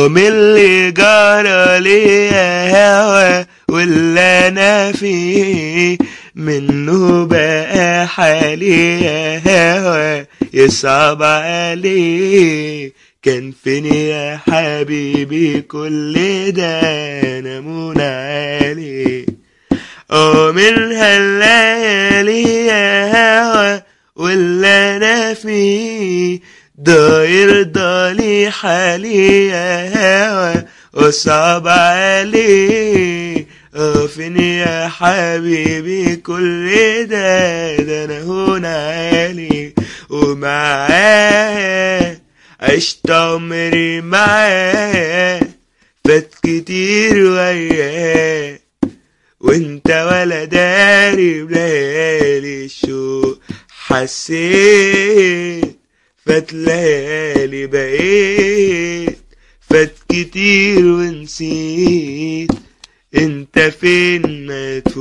ومن اللي جرى لي يا هوا واللي انا فيه منه بقى حالي يا هوا يصعب عليه كان فين يا حبيبي كل ده انا منى عليه ومن هالليالي يا هوا واللي انا فيه ده يرضى لي حالي يا هوا وصعب عليه اه فين يا حبيبي كل ده ده انا هنا عالي ومعاه عشت عمري معاه فات كتير وياه وانت ولا داري بليالي شو حسيت فات ليالي بقيت فات كتير ونسيت انت فين ما